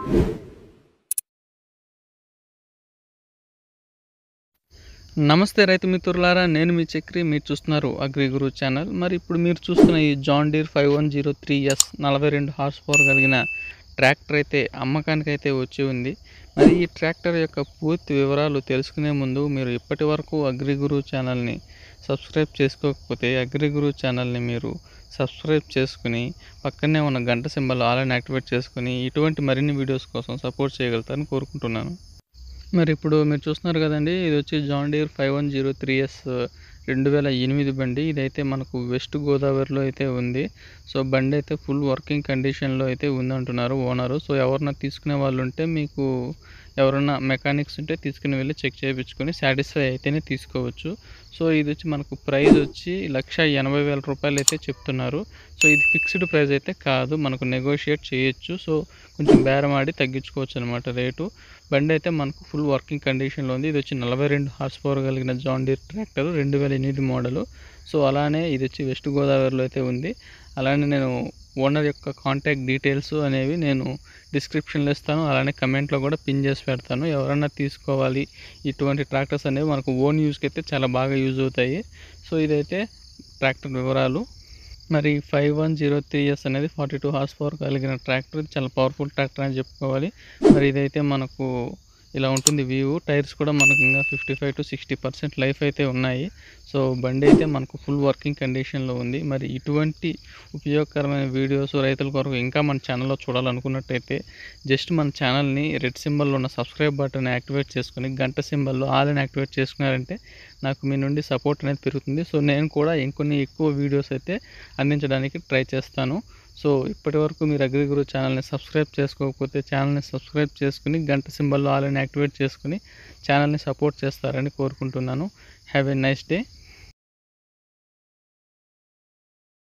నమస్తే రైతు మిత్రులారా నేను మీ చక్రి మీరు చూస్తున్నారు అగ్రి గురు ఛానల్ మరి ఇప్పుడు మీరు చూస్తున్న ఈ John Deere five one zero three S నలభై రెండు హార్స్ పవర్ కలిగిన ట్రాక్టర్ అయితే అమ్మకానికి అయితే వచ్చి ఉంది మరి ఈ ట్రాక్టర్ యొక్క పూర్తి వివరాలు తెలుసుకునే ముందు మీరు ఇప్పటి వరకు అగ్రి గురు ఛానల్ని సబ్స్క్రైబ్ చేసుకోకపోతే అగ్రి గురు ఛానల్ని మీరు సబ్స్క్రైబ్ చేసుకుని పక్కనే ఉన్న గంట సింబల్ ఆల్ అని యాక్టివేట్ చేసుకుని ఇటువంటి మరిన్ని వీడియోస్ కోసం సపోర్ట్ చేయగలుగుతారని కోరుకుంటున్నాను మరి ఇప్పుడు మీరు చూస్తున్నారు కదండి ఇది వచ్చి John Deere five one zero three S రెండు వేల ఎనిమిది బండి ఇదైతే మనకు వెస్ట్ గోదావరిలో అయితే ఉంది సో బండి అయితే ఫుల్ వర్కింగ్ కండిషన్లో అయితే ఉందంటున్నారు ఓనరు సో ఎవరన్నా తీసుకునే వాళ్ళు ఉంటే మీకు ఎవరన్నా మెకానిక్స్ ఉంటే తీసుకుని వెళ్ళి చెక్ చేయించుకొని సాటిస్ఫై అయితేనే తీసుకోవచ్చు సో ఇది వచ్చి మనకు ప్రైస్ వచ్చి లక్ష ఎనభై వేల రూపాయలు అయితే చెప్తున్నారు సో ఇది ఫిక్స్డ్ ప్రైస్ అయితే కాదు మనకు నెగోషియేట్ చేయొచ్చు సో కొంచెం బేరం ఆడి తగ్గించుకోవచ్చు అనమాట రేటు బండి అయితే మనకు ఫుల్ వర్కింగ్ కండిషన్లో ఉంది ఇది వచ్చి నలభై రెండు హార్స్ పవర్ కలిగిన జాన్ డీర్ ట్రాక్టర్ రెండు వేల ఎనిమిది మోడలు సో అలానే ఇది వచ్చి వెస్ట్ గోదావరిలో అయితే ఉంది అలానే నేను ఓనర్ యొక్క కాంటాక్ట్ డీటెయిల్స్ అనేవి నేను డిస్క్రిప్షన్లో ఇస్తాను అలానే కమెంట్లో కూడా పిన్ చేసి పెడతాను ఎవరన్నా తీసుకోవాలి ఇటువంటి ట్రాక్టర్స్ అనేవి మనకు ఓన్ యూస్కి అయితే చాలా బాగా యూజ్ అవుతాయి సో ఇదైతే ట్రాక్టర్ వివరాలు మరి five one zero three years అనేది ఫార్టీ టూ హార్స్ పవర్ కలిగిన ట్రాక్టర్ ఇది చాలా పవర్ఫుల్ ట్రాక్టర్ అని చెప్పుకోవాలి మరి ఇదైతే మనకు ఇలా ఉంటుంది వ్యూ టైర్స్ కూడా మనకు ఇంకా fifty five to sixty percent life అయితే ఉన్నాయి సో బండి అయితే మనకు ఫుల్ వర్కింగ్ కండిషన్లో ఉంది మరి ఇటువంటి ఉపయోగకరమైన వీడియోస్ రైతుల కొరకు ఇంకా మన ఛానల్లో చూడాలనుకున్నట్టయితే జస్ట్ మన ఛానల్ని రెడ్ సింబల్లో ఉన్న సబ్స్క్రైబ్ బటన్ యాక్టివేట్ చేసుకుని గంట సింబల్లో ఆల్ అని యాక్టివేట్ చేసుకున్నారంటే నాకు మీ నుండి సపోర్ట్ అనేది పెరుగుతుంది సో నేను కూడా ఇంకొన్ని ఎక్కువ వీడియోస్ అయితే అందించడానికి ట్రై చేస్తాను సో ఇప్పటి వరకు మీరు అగ్రి గురు ఛానల్ని సబ్స్క్రైబ్ చేసుకోకపోతే ఛానల్ని సబ్స్క్రైబ్ చేసుకుని గంట సింబల్లో ఆల్ అని యాక్టివేట్ చేసుకుని ఛానల్ని సపోర్ట్ చేస్తారని కోరుకుంటున్నాను హ్యావ్ ఎ నైస్ డే